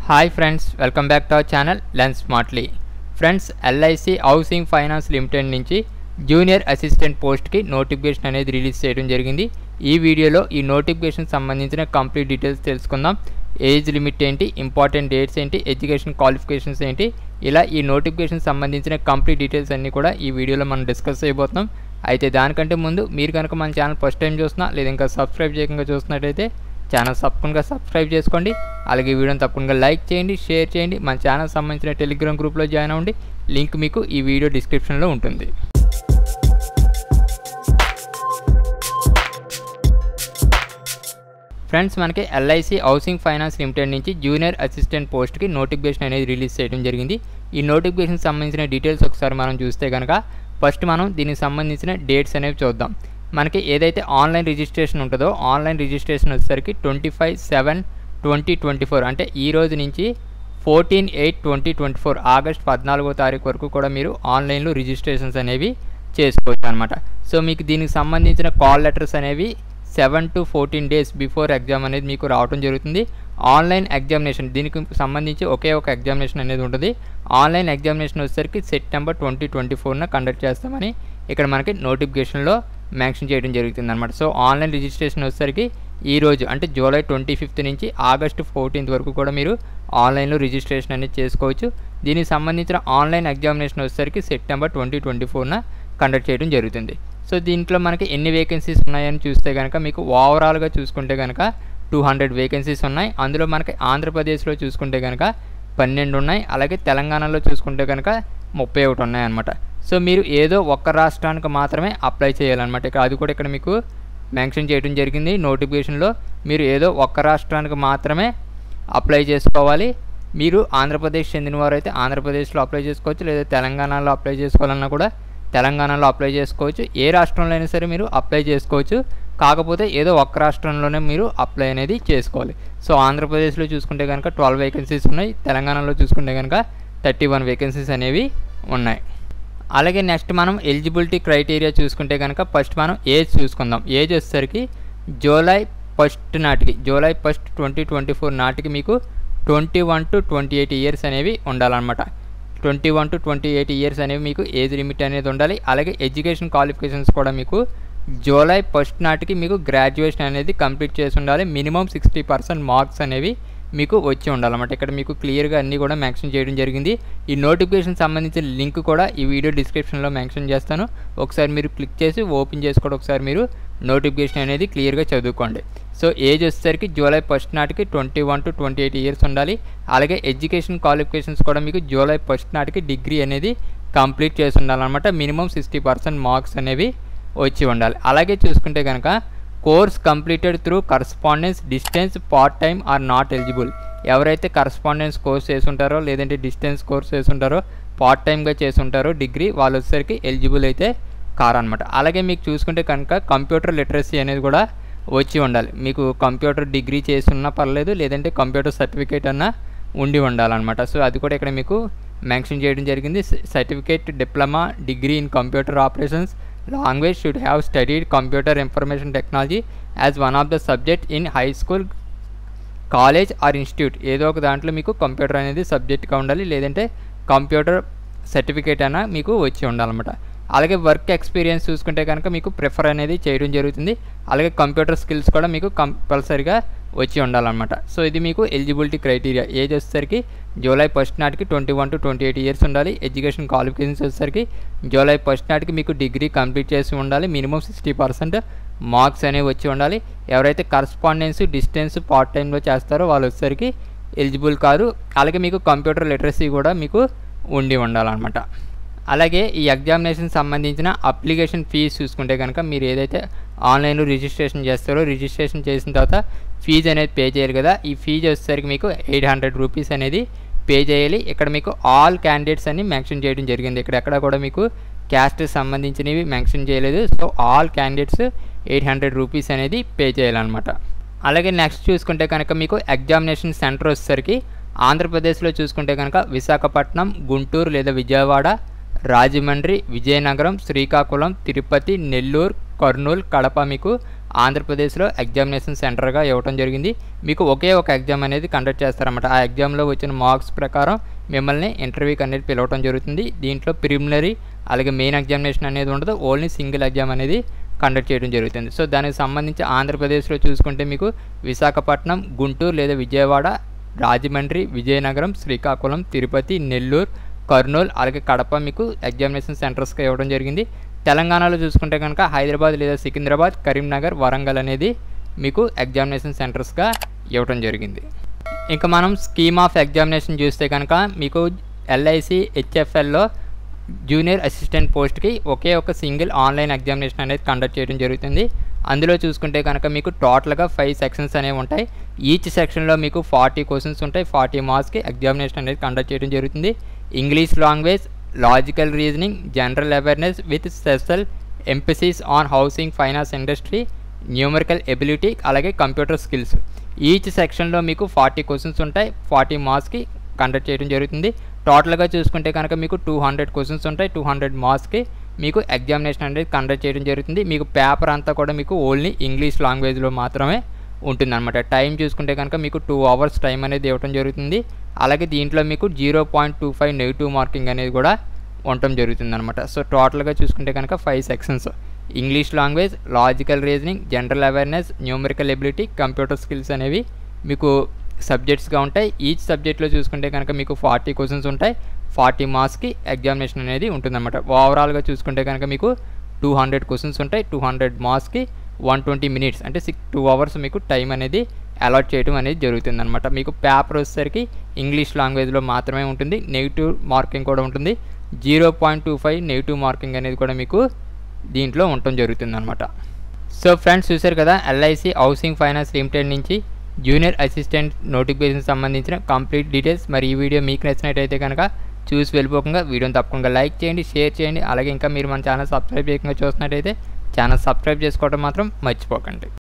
hi friends welcome back to our channel lens smartly friends LIC housing finance limited నుంచి junior assistant పోస్ట్కి notification అనేది release చేయడం జరిగింది ఈ వీడియోలో ఈ నోటిఫికేషన్ సంబంధించిన కంప్లీట్ డీటెయిల్స్ తెలుసుకుందాం ఏజ్ లిమిట్ ఏంటి ఇంపార్టెంట్ డేట్స్ ఏంటి ఎడ్యుకేషన్ క్వాలిఫికేషన్స్ ఏంటి ఇలా ఈ నోటిఫికేషన్ సంబంధించిన కంప్లీట్ డీటెయిల్స్ అన్నీ కూడా ఈ వీడియోలో మనం డిస్కస్ చేయబోతున్నాం అయితే దానికంటే ముందు మీరు కనుక మన ఛానల్ ఫస్ట్ టైం చూస్తున్నా లేదా ఇంకా సబ్స్క్రైబ్ చేయకుండా చూస్తున్నట్టయితే ఛానల్ తప్పకుండా సబ్స్క్రైబ్ చేసుకోండి అలాగే ఈ వీడియోని తప్పకుండా లైక్ చేయండి షేర్ చేయండి మన ఛానల్ సంబంధించిన టెలిగ్రామ్ గ్రూప్లో జాయిన్ అవ్వండి లింక్ మీకు ఈ వీడియో డిస్క్రిప్షన్లో ఉంటుంది ఫ్రెండ్స్ మనకి ఎల్ఐసి హౌసింగ్ ఫైనాన్స్ లిమిటెడ్ నుంచి జూనియర్ అసిస్టెంట్ పోస్ట్కి నోటిఫికేషన్ అనేది రిలీజ్ చేయడం జరిగింది ఈ నోటిఫికేషన్ సంబంధించిన డీటెయిల్స్ ఒకసారి మనం చూస్తే కనుక ఫస్ట్ మనం దీనికి సంబంధించిన డేట్స్ అనేవి చూద్దాం మనకి ఏదైతే ఆన్లైన్ రిజిస్ట్రేషన్ ఉంటుందో ఆన్లైన్ రిజిస్ట్రేషన్ వచ్చేసరికి twenty five seven twenty twenty four అంటే ఈ రోజు నుంచి fourteen eight twenty twenty four August పద్నాలుగో తారీఖు వరకు కూడా మీరు ఆన్లైన్లో రిజిస్ట్రేషన్స్ అనేవి చేసుకోవచ్చు అనమాట సో మీకు దీనికి సంబంధించిన కాల్ లెటర్స్ అనేవి seven to fourteen days before exam అనేది మీకు రావడం జరుగుతుంది ఆన్లైన్ ఎగ్జామినేషన్ దీనికి సంబంధించి ఒకే ఒక ఎగ్జామినేషన్ అనేది ఉంటుంది ఆన్లైన్ ఎగ్జామినేషన్ వచ్చేసరికి సెప్టెంబర్ ట్వంటీ ట్వంటీ ఫోర్న కండక్ట్ చేస్తామని ఇక్కడ మనకి నోటిఫికేషన్లో మెన్షన్ చేయడం జరుగుతుంది అనమాట సో ఆన్లైన్ రిజిస్ట్రేషన్ వచ్చేసరికి ఈ రోజు అంటే జూలై ట్వంటీ ఫిఫ్త్ నుంచి ఆగస్ట్ ఫోర్టీన్త్ వరకు కూడా మీరు ఆన్లైన్లో రిజిస్ట్రేషన్ అనేది చేసుకోవచ్చు దీనికి సంబంధించిన ఆన్లైన్ ఎగ్జామినేషన్ వచ్చేసరికి సెప్టెంబర్ ట్వంటీ ట్వంటీ ఫోర్న కండక్ట్ చేయడం జరుగుతుంది సో దీంట్లో మనకి ఎన్ని వేకెన్సీస్ ఉన్నాయని చూస్తే కనుక మీకు ఓవరాల్గా చూసుకుంటే కనుక టూ హండ్రెడ్ వేకెన్సీస్ ఉన్నాయి అందులో మనకి ఆంధ్రప్రదేశ్లో చూసుకుంటే కనుక పన్నెండు ఉన్నాయి అలాగే తెలంగాణలో చూసుకుంటే కనుక ముప్పై ఒకటి ఉన్నాయన్నమాట సో మీరు ఏదో ఒక్క రాష్ట్రానికి మాత్రమే అప్లై చేయాలన్నమాట ఇక్కడ అది కూడా ఇక్కడ మీకు మెన్షన్ చేయడం జరిగింది నోటిఫికేషన్లో మీరు ఏదో ఒక్క రాష్ట్రానికి మాత్రమే అప్లై చేసుకోవాలి మీరు ఆంధ్రప్రదేశ్ చెందినవారు అయితే ఆంధ్రప్రదేశ్లో అప్లై చేసుకోవచ్చు లేదా తెలంగాణలో అప్లై చేసుకోవాలన్నా కూడా తెలంగాణలో అప్లై చేసుకోవచ్చు ఏ రాష్ట్రంలో అయినా సరే మీరు అప్లై చేసుకోవచ్చు కాకపోతే ఏదో ఒక్క రాష్ట్రంలోనే మీరు అప్లై అనేది చేసుకోవాలి సో ఆంధ్రప్రదేశ్లో చూసుకుంటే కనుక ట్వెల్వ్ వేకెన్సీస్ ఉన్నాయి తెలంగాణలో చూసుకుంటే కనుక థర్టీ వన్ వేకెన్సీస్ అనేవి ఉన్నాయి అలాగే నెక్స్ట్ మనం ఎలిజిబిలిటీ క్రైటీరియా చూసుకుంటే కనుక ఫస్ట్ మనం ఏజ్ చూసుకుందాం ఏజ్ వచ్చేసరికి జూలై ఫస్ట్ నాటికి July first twenty twenty four నాటికి మీకు twenty one to twenty eight years అనేవి ఉండాలన్నమాట twenty one to twenty eight years అనేవి మీకు ఏజ్ లిమిట్ అనేది ఉండాలి అలాగే ఎడ్యుకేషన్ క్వాలిఫికేషన్స్ కూడా మీకు జూలై ఫస్ట్ నాటికి మీకు గ్రాడ్యుయేషన్ అనేది కంప్లీట్ చేసి ఉండాలి మినిమం సిక్స్టీ పర్సెంట్ మార్క్స్ అనేవి మీకు వచ్చి ఉండాలన్నమాట ఇక్కడ మీకు క్లియర్గా అన్నీ కూడా మెన్షన్ చేయడం జరిగింది ఈ నోటిఫికేషన్ సంబంధించిన లింక్ కూడా ఈ వీడియో డిస్క్రిప్షన్లో మెన్షన్ చేస్తాను ఒకసారి మీరు క్లిక్ చేసి ఓపెన్ చేసి కూడా ఒకసారి మీరు నోటిఫికేషన్ అనేది క్లియర్గా చదువుకోండి సో ఏజ్ వచ్చేసరికి జూలై ఫస్ట్ నాటికి twenty one to twenty eight years ఉండాలి అలాగే ఎడ్యుకేషన్ క్వాలిఫికేషన్స్ కూడా మీకు జూలై ఫస్ట్ నాటికి డిగ్రీ అనేది కంప్లీట్ చేసి ఉండాలన్నమాట మినిమం సిక్స్టీ పర్సెంట్ మార్క్స్ అనేవి వచ్చి ఉండాలి అలాగే చూసుకుంటే కనుక course completed through correspondence distance part time are not eligible ఎవరైతే కరస్పాండెన్స్ కోర్స్ చేసుంటారో లేదంటే డిస్టెన్స్ కోర్స్ చేసుంటారో పార్ట్ టైంగా చేసుంటారో డిగ్రీ వాళ్ళు వచ్చేసరికి ఎలిజిబుల్ అయితే కారనమాట అలాగే మీకు చూసుకుంటే కనుక కంప్యూటర్ లిటరసీ అనేది కూడా వచ్చి ఉండాలి మీకు కంప్యూటర్ డిగ్రీ చేసి ఉన్నా పర్లేదు లేదంటే కంప్యూటర్ సర్టిఫికేట్ అన్నా ఉండి ఉండాలన్నమాట సో అది కూడా ఇక్కడ మీకు మెన్షన్ చేయడం జరిగింది certificate diploma degree in computer operations language should have studied computer information technology as one of the subject in high school college or institute ఏదో ఒక దాంట్లో మీకు కంప్యూటర్ అనేది సబ్జెక్ట్గా ఉండాలి లేదంటే కంప్యూటర్ సర్టిఫికేట్ అయినా మీకు వచ్చి ఉండాలన్నమాట అలాగే వర్క్ ఎక్స్పీరియన్స్ చూసుకుంటే కనుక మీకు ప్రిఫర్ అనేది చేయడం జరుగుతుంది అలాగే కంప్యూటర్ స్కిల్స్ కూడా మీకు కంపల్సరీగా వచ్చి ఉండాలన్నమాట సో ఇది మీకు ఎలిజిబిలిటీ క్రైటీరియా ఏజ్ వచ్చేసరికి జూలై ఫస్ట్ నాటికి twenty one to twenty eight years ఉండాలి ఎడ్యుకేషన్ క్వాలిఫికేషన్స్ వచ్చేసరికి జూలై ఫస్ట్ నాటికి మీకు డిగ్రీ కంప్లీట్ చేసి ఉండాలి మినిమం సిక్స్టీ పర్సెంట్ మార్క్స్ అనేవి వచ్చి ఉండాలి ఎవరైతే కరస్పాండెన్స్ డిస్టెన్స్ పార్ట్ టైంలో చేస్తారో వాళ్ళు వచ్చేసరికి ఎలిజిబుల్ కాదు అలాగే మీకు కంప్యూటర్ లిటరసీ కూడా మీకు ఉండి ఉండాలన్నమాట అలాగే ఈ ఎగ్జామినేషన్ సంబంధించిన అప్లికేషన్ ఫీజు చూసుకుంటే కనుక మీరు ఏదైతే ఆన్లైన్లో రిజిస్ట్రేషన్ చేస్తారో రిజిస్ట్రేషన్ చేసిన తర్వాత ఫీజు అనేది పే చేయాలి కదా ఈ ఫీజు వచ్చేసరికి మీకు ఎయిట్ హండ్రెడ్ రూపీస్ అనేది పే చేయాలి ఇక్కడ మీకు ఆల్ క్యాండిడేట్స్ అని మెన్షన్ చేయడం జరిగింది ఇక్కడ ఎక్కడ కూడా మీకు క్యాస్ట్ సంబంధించినవి మెన్షన్ చేయలేదు so all candidates eight hundred rupees అనేది పే చేయాలన్నమాట అలాగే నెక్స్ట్ చూసుకుంటే కనుక మీకు ఎగ్జామినేషన్ సెంటర్ వచ్చేసరికి ఆంధ్రప్రదేశ్లో చూసుకుంటే కనుక విశాఖపట్నం గుంటూరు లేదా విజయవాడ రాజమండ్రి విజయనగరం శ్రీకాకుళం తిరుపతి నెల్లూరు కర్నూలు కడప మీకు ఆంధ్రప్రదేశ్లో ఎగ్జామినేషన్ సెంటర్గా ఇవ్వడం జరిగింది మీకు ఒకే ఒక ఎగ్జామ్ అనేది కండక్ట్ చేస్తారన్నమాట ఆ ఎగ్జామ్లో వచ్చిన మార్క్స్ ప్రకారం మిమ్మల్ని ఇంటర్వ్యూకి అనేది పిలవడం జరుగుతుంది దీంట్లో ప్రిలిమినరీ అలాగే మెయిన్ ఎగ్జామినేషన్ అనేది ఉండదు ఓన్లీ సింగిల్ ఎగ్జామ్ అనేది కండక్ట్ చేయడం జరుగుతుంది సో దానికి సంబంధించి ఆంధ్రప్రదేశ్లో చూసుకుంటే మీకు విశాఖపట్నం గుంటూరు లేదా విజయవాడ రాజమండ్రి విజయనగరం శ్రీకాకుళం తిరుపతి నెల్లూరు కర్నూలు అలాగే కడప మీకు ఎగ్జామినేషన్ సెంటర్స్గా ఇవ్వడం జరిగింది తెలంగాణలో చూసుకుంటే కనుక హైదరాబాద్ లేదా సికింద్రాబాద్ కరీంనగర్ వరంగల్ అనేది మీకు ఎగ్జామినేషన్ సెంటర్స్గా ఇవ్వడం జరిగింది ఇంకా మనం స్కీమ్ ఆఫ్ ఎగ్జామినేషన్ చూస్తే కనుక మీకు ఎల్ఐసి హెచ్ఎఫ్ఎల్లో జూనియర్ అసిస్టెంట్ పోస్ట్కి ఒకే ఒక సింగిల్ ఆన్లైన్ ఎగ్జామినేషన్ అనేది కండక్ట్ చేయడం జరుగుతుంది అందులో చూసుకుంటే కనుక మీకు టోటల్గా ఫైవ్ సెక్షన్స్ అనేవి ఉంటాయి ఈచ్ సెక్షన్లో మీకు ఫార్టీ క్వశ్చన్స్ ఉంటాయి ఫార్టీ మార్క్స్కి ఎగ్జామినేషన్ అనేది కండక్ట్ చేయడం జరుగుతుంది English language logical reasoning general awareness with special emphasis on housing finance industry numerical ability అలాగే కంప్యూటర్ స్కిల్స్ ఈచ్ సెక్షన్లో మీకు ఫార్టీ క్వశ్చన్స్ ఉంటాయి ఫార్టీ మార్క్స్కి కండక్ట్ చేయడం జరుగుతుంది టోటల్గా చూసుకుంటే కనుక మీకు టూ హండ్రెడ్ క్వశ్చన్స్ ఉంటాయి టూ హండ్రెడ్ మార్క్స్కి మీకు ఎగ్జామినేషన్ అనేది కండక్ట్ చేయడం జరుగుతుంది మీకు పేపర్ అంతా కూడా మీకు ఓన్లీ ఇంగ్లీష్ లాంగ్వేజ్లో మాత్రమే ఉంటుందన్నమాట టైం చూసుకుంటే కనుక మీకు టూ అవర్స్ టైం అనేది ఇవ్వడం జరుగుతుంది అలాగే దీంట్లో మీకు zero point two five negative marking అనేది కూడా ఉండటం జరుగుతుంది అనమాట సో టోటల్గా చూసుకుంటే కనుక five sections English language logical reasoning general awareness numerical ability computer skills అనేవి మీకు సబ్జెక్ట్స్గా ఉంటాయి ఈచ్ సబ్జెక్ట్లో చూసుకుంటే కనుక మీకు ఫార్టీ క్వశ్చన్స్ ఉంటాయి ఫార్టీ మార్క్స్కి ఎగ్జామినేషన్ అనేది ఉంటుందన్నమాట ఓవరాల్గా చూసుకుంటే కనుక మీకు టూ హండ్రెడ్ క్వశ్చన్స్ ఉంటాయి టూ హండ్రెడ్ మార్క్స్కి వన్ ట్వంటీ మినిట్స్ అంటే సిక్స్ టూ అవర్స్ మీకు టైం అనేది అలాట్ చేయడం అనేది జరుగుతుంది అనమాట మీకు పేపర్ వచ్చేసరికి ఇంగ్లీష్ లాంగ్వేజ్లో మాత్రమే ఉంటుంది నెగిటివ్ మార్కింగ్ కూడా ఉంటుంది zero point two five negative marking అనేది కూడా మీకు దీంట్లో ఉండటం జరుగుతుంది అనమాట సో ఫ్రెండ్స్ చూశారు కదా ఎల్ఐసి హౌసింగ్ ఫైనాన్స్ లిమిటెడ్ నుంచి జూనియర్ అసిస్టెంట్ నోటిఫికేషన్ సంబంధించిన కంప్లీట్ డీటెయిల్స్ మరి ఈ వీడియో మీకు నచ్చినట్టయితే కనుక చూసి వెళ్ళిపోకుండా వీడియోని తప్పకుండా లైక్ చేయండి షేర్ చేయండి అలాగే ఇంకా మీరు మన ఛానల్ సబ్స్క్రైబ్ చేయకుండా చూస్తున్నట్టయితే ఛానల్ సబ్స్క్రైబ్ చేసుకోవడం మాత్రం మర్చిపోకండి